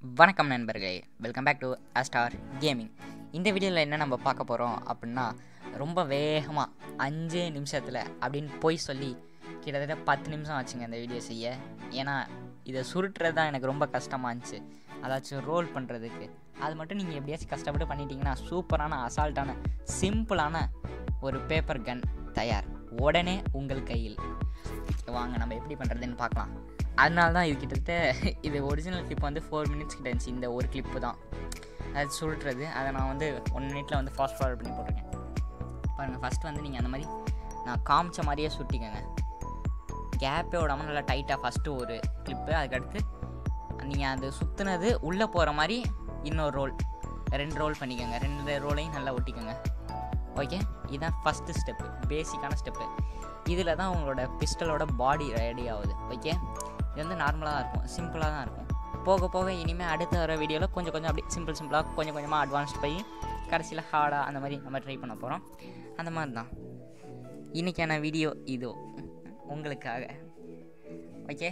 வணக்கம் நண்பர்களே welcome back to Astar gaming இந்த வீடியோவில் என்ன நம்ம பார்க்க போகிறோம் அப்படின்னா ரொம்ப வேகமாக அஞ்சு நிமிஷத்தில் அப்படின்னு போய் சொல்லி கிட்டத்தட்ட பத்து நிமிஷம் ஆச்சுங்க இந்த வீடியோ செய்ய ஏன்னா இதை சுருட்டுறது தான் எனக்கு ரொம்ப கஷ்டமாக இருந்துச்சு அதாச்சும் ரோல் பண்ணுறதுக்கு அது மட்டும் நீங்கள் எப்படியாச்சும் கஷ்டப்பட்டு பண்ணிட்டீங்கன்னா சூப்பரான அசால்ட்டான சிம்பிளான ஒரு பேப்பர் கன் தயார் உடனே உங்கள் கையில் வாங்க நம்ம எப்படி பண்ணுறதுன்னு பார்க்கலாம் அதனால தான் இது கிட்டத்தட்ட இது ஒரிஜினல் கிளிப் வந்து ஃபோர் மினிட்ஸ் கிட்ட இருந்துச்சு இந்த ஒரு கிளிப்பு தான் அது சுருட்டுறது அதை நான் வந்து ஒன் மினிட்ல வந்து ஃபாஸ்ட் ஃபார்வர்ட் பண்ணி போட்டிருக்கேன் பாருங்கள் ஃபஸ்ட்டு வந்து நீங்கள் அந்த மாதிரி நான் காமிச்ச மாதிரியே சுட்டிக்கோங்க கேப்பே விடாமல் நல்லா டைட்டாக ஃபஸ்ட்டு ஒரு கிளிப்பு அதுக்கடுத்து நீங்கள் அது சுற்றுனது உள்ளே போகிற மாதிரி இன்னொரு ரோல் ரெண்டு ரோல் பண்ணிக்கோங்க ரெண்டு ரோலையும் நல்லா ஒட்டிக்கோங்க ஓகே இதுதான் ஃபஸ்ட்டு ஸ்டெப்பு பேசிக்கான ஸ்டெப்பு இதில் தான் உங்களோட பிஸ்டலோட பாடி ரெடி ஆகுது ஓகே இது வந்து நார்மலாக தான் இருக்கும் சிம்பிளாக தான் இருக்கும் போக போக இனிமேல் அடுத்த வர வீடியோவில் கொஞ்சம் கொஞ்சம் அப்படி சிம்பிள் சிம்பிளாக கொஞ்சம் கொஞ்சமாக அட்வான்ஸ்ட் போய் கடைசியில் ஹார்டாக அந்த மாதிரி நம்ம ட்ரை பண்ண போகிறோம் அந்த மாதிரி தான் இன்றைக்கான வீடியோ இதோ உங்களுக்காக ஓகே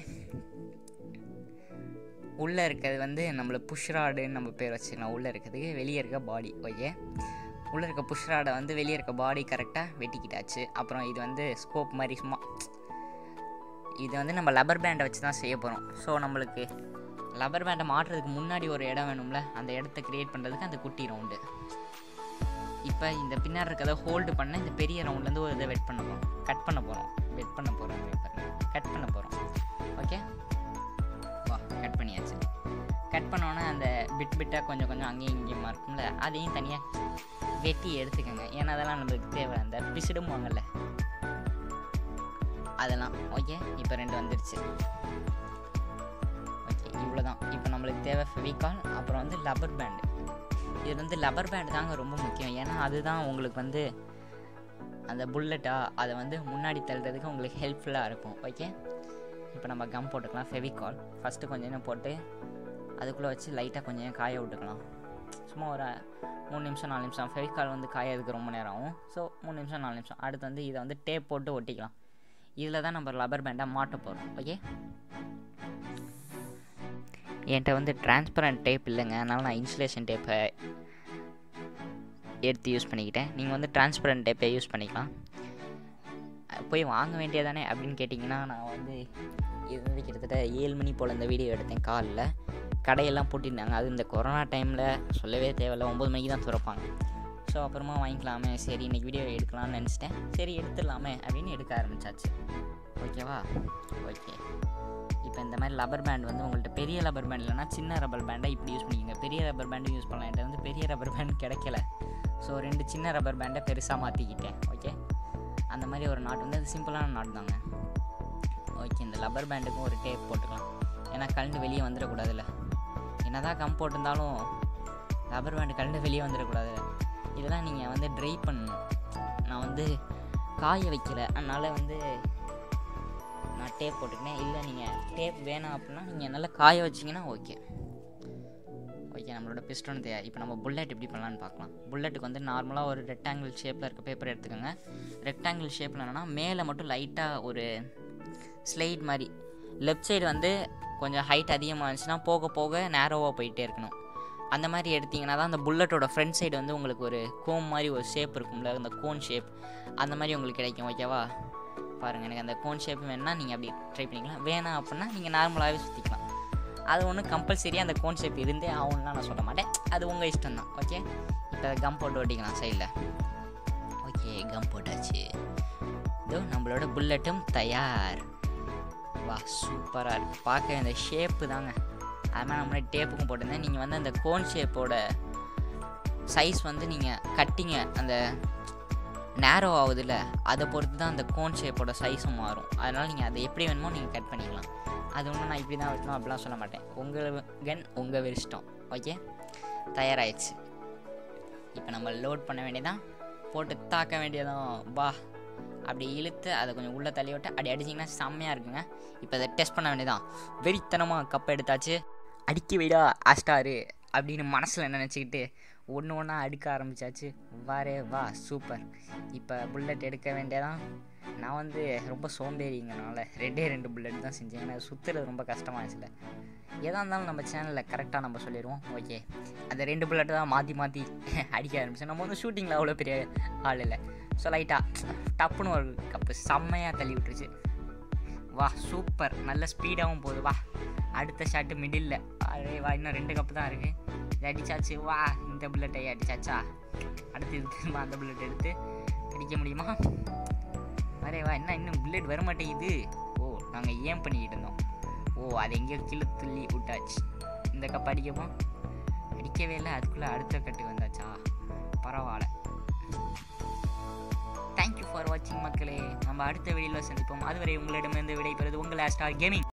உள்ளே இருக்கிறது வந்து நம்மளை புஷ்ராடுன்னு நம்ம பேர் வச்சுக்கலாம் உள்ளே இருக்கிறதுக்கு வெளியே இருக்க பாடி ஓகே உள்ளே இருக்க புஷ்ராடை வந்து வெளியே இருக்க பாடி கரெக்டாக வெட்டிக்கிட்டாச்சு அப்புறம் இது வந்து ஸ்கோப் மாதிரி சும்மா இது வந்து நம்ம லப்பர் பேண்டை வச்சு தான் செய்ய போகிறோம் ஸோ நம்மளுக்கு லப்பர் பேண்டை மாட்டுறதுக்கு முன்னாடி ஒரு இடம் வேணும்ல அந்த இடத்த க்ரியேட் பண்ணுறதுக்கு அந்த குட்டி ரவுண்டு இப்போ இந்த பின்னாடி இருக்கிறத ஹோல்டு பண்ண இந்த பெரிய ரவுண்ட்லேருந்து ஒரு இதை வெட் பண்ண போகிறோம் கட் பண்ண போகிறோம் வெட் பண்ண போகிறோம் கட் பண்ண போகிறோம் ஓகே வா கட் பண்ணியாச்சு கட் பண்ணோன்னே அந்த பிட் பிட்டாக கொஞ்சம் கொஞ்சம் அங்கேயும் இங்கேயுமா இருக்கும்ல அதையும் தனியாக வெட்டி எடுத்துக்கோங்க ஏன்னா அதெல்லாம் நம்மளுக்கு தேவை அந்த பிசிடும் வாங்கல அதெல்லாம் ஓகே இப்போ ரெண்டு வந்துருச்சு ஓகே இவ்வளோ தான் இப்போ நம்மளுக்கு தேவை ஃபெவிகால் அப்புறம் வந்து லப்பர் பேண்டு இது வந்து லப்பர் பேண்டு தாங்க ரொம்ப முக்கியம் ஏன்னா அதுதான் உங்களுக்கு வந்து அந்த புல்லட்டா அதை வந்து முன்னாடி தள்ளுறதுக்கு உங்களுக்கு ஹெல்ப்ஃபுல்லாக இருக்கும் ஓகே இப்போ நம்ம கம் போட்டுக்கலாம் ஃபெவிகால் ஃபஸ்ட்டு கொஞ்சம் நேரம் போட்டு அதுக்குள்ளே வச்சு லைட்டாக கொஞ்சம் நேரம் காய விட்டுக்கலாம் சும்மா ஒரு மூணு நிமிஷம் நாலு நிமிஷம் ஃபெவிகால் வந்து காயறதுக்கு ரொம்ப நேரம் ஆகும் ஸோ மூணு நிமிஷம் நாலு நிமிஷம் அடுத்து வந்து இதை வந்து டேப் போட்டு ஒட்டிக்கலாம் இதில் தான் நம்ம ரப்பர் பேண்டாக மாட்ட போகிறோம் ஓகே என்கிட்ட வந்து டிரான்ஸ்பரண்ட் டேப் இல்லைங்க அதனால் நான் இன்சுலேஷன் டேப்பை எடுத்து யூஸ் பண்ணிக்கிட்டேன் நீங்கள் வந்து டிரான்ஸ்பரண்ட் டேப்பை யூஸ் பண்ணிக்கலாம் போய் வாங்க வேண்டியதானே அப்படின்னு கேட்டிங்கன்னா நான் வந்து இது வந்து கிட்டத்தட்ட ஏழு மணி போல் இந்த வீடியோ எடுத்தேன் காலில் கடையெல்லாம் பூட்டியிருந்தாங்க அது இந்த கொரோனா டைமில் சொல்லவே தேவையில்ல ஒம்பது மணிக்கு தான் திறப்பாங்க ஸோ அப்புறமா வாங்கிக்கலாமே சரி இன்றைக்கி வீடியோ எடுக்கலாம்னு நினச்சிட்டேன் சரி எடுத்துடலாமே அப்படின்னு எடுக்க ஆரம்பிச்சாச்சு ஓகேவா ஓகே இப்போ இந்த மாதிரி ரப்பர் பேண்ட் வந்து உங்கள்கிட்ட பெரிய ரப்பர் பேண்ட் இல்லைனா சின்ன ரப்பர் பேண்டை இப்படி யூஸ் பண்ணிக்கோங்க பெரிய ரப்பர் பேண்டும் யூஸ் பண்ணலாம் என்கிட்ட வந்து பெரிய ரப்பர் பேண்ட் கிடைக்கல ஸோ ரெண்டு சின்ன ரப்பர் பேண்டை பெருசாக மாற்றிக்கிட்டேன் ஓகே அந்த மாதிரி ஒரு நாட் வந்து அது சிம்பிளான நாட் தாங்க ஓகே இந்த ரப்பர் பேண்டுக்கும் ஒரு டேப் போட்டுக்கலாம் ஏன்னா கலந்து வெளியே வந்துடக்கூடாதுல்ல என்னதான் கம் போட்டிருந்தாலும் ரப்பர் பேண்டு கலந்து வெளியே வந்துடக்கூடாது இதெல்லாம் நீங்கள் வந்து ட்ரை பண்ணணும் நான் வந்து காய வைக்கல அதனால் வந்து நான் டேப் போட்டுக்கினேன் இல்லை நீங்கள் டேப் வேணாம் அப்படின்னா நீங்கள் நல்லா காய வச்சிங்கன்னா ஓகே ஓகே நம்மளோட பிஸ்டன் தேவை இப்போ நம்ம புல்லட் எப்படி பண்ணலான்னு பார்க்கலாம் புல்லட்டுக்கு வந்து நார்மலாக ஒரு ரெக்டாங்கிள் ஷேப்பில் இருக்க பேப்பர் எடுத்துக்கோங்க ரெக்டாங்கிள் ஷேப்பில் என்னென்னா மேலே மட்டும் லைட்டாக ஒரு ஸ்லைட் மாதிரி லெஃப்ட் சைடு வந்து கொஞ்சம் ஹைட் அதிகமாக இருந்துச்சுன்னா போக போக நேரோவாக போயிட்டே இருக்கணும் அந்த மாதிரி எடுத்திங்கன்னா தான் அந்த புல்லட்டோட ஃப்ரண்ட் சைடு வந்து உங்களுக்கு ஒரு கோம் மாதிரி ஒரு ஷேப் இருக்கும்ல அந்த கோன் ஷேப் அந்த மாதிரி உங்களுக்கு கிடைக்கும் ஓகேவா பாருங்கள் எனக்கு அந்த கோன் ஷேப் வேணுன்னா நீங்கள் அப்படி ட்ரை பண்ணிக்கலாம் வேணாம் அப்படின்னா நீங்கள் நார்மலாகவே சுற்றிக்கலாம் அது ஒன்றும் கம்பல்சரியாக அந்த கோன் ஷேப் இருந்தே ஆகும்லாம் நான் சொல்ல மாட்டேன் அது உங்கள் இஷ்டம் தான் ஓகே இப்போ கம் போட்டு ஓட்டிக்கலாம் சைடில் ஓகே கம் போட்டாச்சு இதோ நம்மளோட புல்லட்டும் தயார் வா சூப்பராக இருக்குது பார்க்க இந்த ஷேப்பு தாங்க அது மாதிரி நம்மளே டேப்புக்கும் போட்டிருந்தேன் நீங்கள் வந்து அந்த கோன் ஷேப்போட சைஸ் வந்து நீங்கள் கட்டிங்க அந்த நேரோ ஆகுதுல்ல அதை பொறுத்து தான் அந்த கோன் ஷேப்போட சைஸும் மாறும் அதனால் நீங்கள் அதை எப்படி வேணுமோ நீங்கள் கட் பண்ணிக்கலாம் அது ஒன்றும் நான் இப்படி தான் வைக்கணும் அப்படிலாம் சொல்ல மாட்டேன் உங்கள் கன் உங்கள் விருஷ்டம் ஓகே தயாராகிடுச்சு இப்போ நம்ம லோட் பண்ண வேண்டியதான் போட்டு தாக்க வேண்டியதும் வா அப்படி இழுத்து அதை கொஞ்சம் உள்ளே தள்ளி விட்டு அப்படி அடிச்சிங்கன்னா செம்மையாக இருக்குங்க இப்போ அதை டெஸ்ட் பண்ண வேண்டியதான் வெறித்தனமாக கப் எடுத்தாச்சு அடிக்க வைடா ஆஸ்டாரு அப்படின்னு மனசில் நினச்சிக்கிட்டு ஒன்று ஒன்றா அடுக்க ஆரம்பிச்சாச்சு வாரே வா சூப்பர் இப்போ புல்லட் எடுக்க வேண்டியதான் நான் வந்து ரொம்ப சோம்பேறிங்கனால ரெண்டே ரெண்டு புல்லட் தான் செஞ்சேன் ஏன்னா சுற்றுறது ரொம்ப கஷ்டமாச்சுல எதாக இருந்தாலும் நம்ம சேனலில் கரெக்டாக நம்ம சொல்லிடுவோம் ஓகே அந்த ரெண்டு புல்லட்டு தான் மாற்றி மாற்றி அடிக்க ஆரம்பிச்சோம் நம்ம வந்து ஷூட்டிங்கில் அவ்வளோ பெரிய ஆள் இல்லை ஸோ லைட்டாக டப்புன்னு ஒரு கப்பு செம்மையாக தள்ளி விட்டுருச்சு வா சூப்பர் நல்ல ஸ்பீடாகவும் போகுது வா அடுத்த ஷாட்டு மிடில் அரே வா இன்னும் ரெண்டு கப்பு தான் இருக்குது இது அடிச்சாச்சு வா இந்த புல்லட்டை அடிச்சாச்சா அடுத்து இது திரும்ப அந்த புல்லட் எடுத்து அடிக்க முடியுமா அரே வா என்ன இன்னும் புல்லட் வர மாட்டேங்குது ஓ நாங்கள் ஏன் பண்ணிக்கிட்டு இருந்தோம் ஓ அது எங்கேயோ கீழே துள்ளி விட்டாச்சு இந்த கப் அடிக்கவும் அடிக்கவே இல்லை அதுக்குள்ளே அடுத்த கட்டு வந்தாச்சா பரவாயில்ல தேங்க்யூ ஃபார் வாட்சிங் மக்களே நம்ம அடுத்த வீடியோவில் சந்திப்போம் அதுவரை உங்களிடமிருந்து விடைபெறுவது உங்கள் ஸ்டார் கேமிங்